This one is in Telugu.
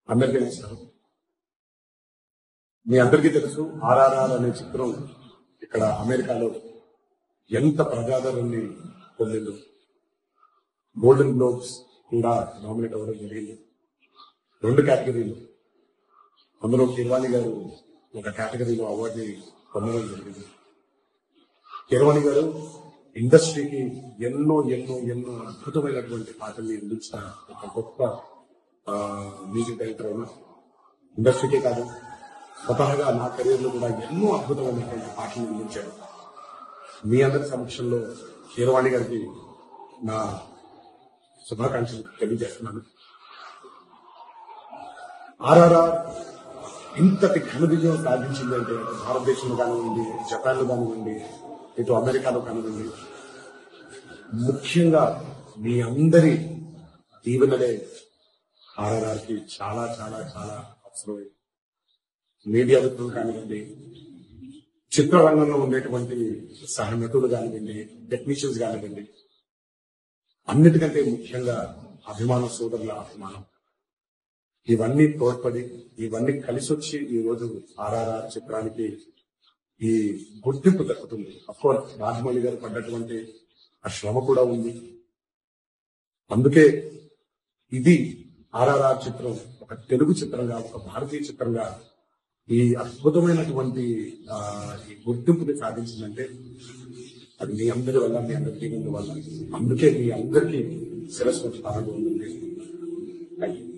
అందరికీ నమస్కారం మీ అందరికీ తెలుసు ఆర్ఆర్ఆర్ అనే చిత్రం ఇక్కడ అమెరికాలో ఎంత ప్రజాదరణని పొందిందో గోల్డెన్ గ్లోబ్స్ కూడా నామినేట్ అవ్వడం జరిగింది రెండు కేటగిరీలు అందులో కిర్వాణి గారు ఒక కేటగిరీలో అవార్డుని పొందడం జరిగింది కిరవాణి గారు ఇండస్ట్రీకి ఎన్నో ఎన్నో ఎన్నో అద్భుతమైనటువంటి పాటల్ని అందించిన ఒక గొప్ప ఆ, మ్యూజిక్ డైరెక్టర్ అయినా ఇండస్ట్రీకే కాదు స్వతహాగా నా కెరీర్ లో కూడా ఎన్నో అద్భుతమైనటువంటి పాటలు అందించారు మీ అందరి సమక్షంలో కీరవాణి గారికి నా శుభాకాంక్షలు తెలియజేస్తున్నాను ఆర్ఆర్ఆర్ ఇంతటి ఘన విజయం సాధించింది అంటే అటు భారతదేశంలో కానివ్వండి జపాన్లో కానివ్వండి ఇటు అమెరికాలో కానివ్వండి ముఖ్యంగా మీ అందరి దీవెనలే ఆర్ఆర్ఆర్ కి చాలా చాలా చాలా అవసరమైంది మీడియా మిత్రులు కానివ్వండి చిత్రరంగంలో ఉండేటువంటి సహనటులు కానివ్వండి టెక్నీషియన్స్ కానివ్వండి అన్నిటికంటే ముఖ్యంగా అభిమాన సోదరుల అభిమానం ఇవన్నీ తోడ్పడి ఇవన్నీ కలిసి వచ్చి ఈ రోజు ఆర్ఆర్ఆర్ చిత్రానికి ఈ గుర్తింపు దక్కుతుంది అఫ్కోర్స్ రాజమౌళి గారు పడ్డటువంటి ఆ శ్రమ కూడా ఉంది అందుకే ఇది ఆర్ఆర్ఆర్ చిత్రం ఒక తెలుగు చిత్రంగా ఒక భారతీయ చిత్రంగా ఈ అద్భుతమైనటువంటి ఆ, ఈ గుర్తింపుని సాధించిందంటే అది మీ అందరి వల్ల మీ అందరి దీవెనల వల్ల అందుకే మీ అందరికీ శిరస్సు ఆనందం ఉంది థ్యాంక్ యూ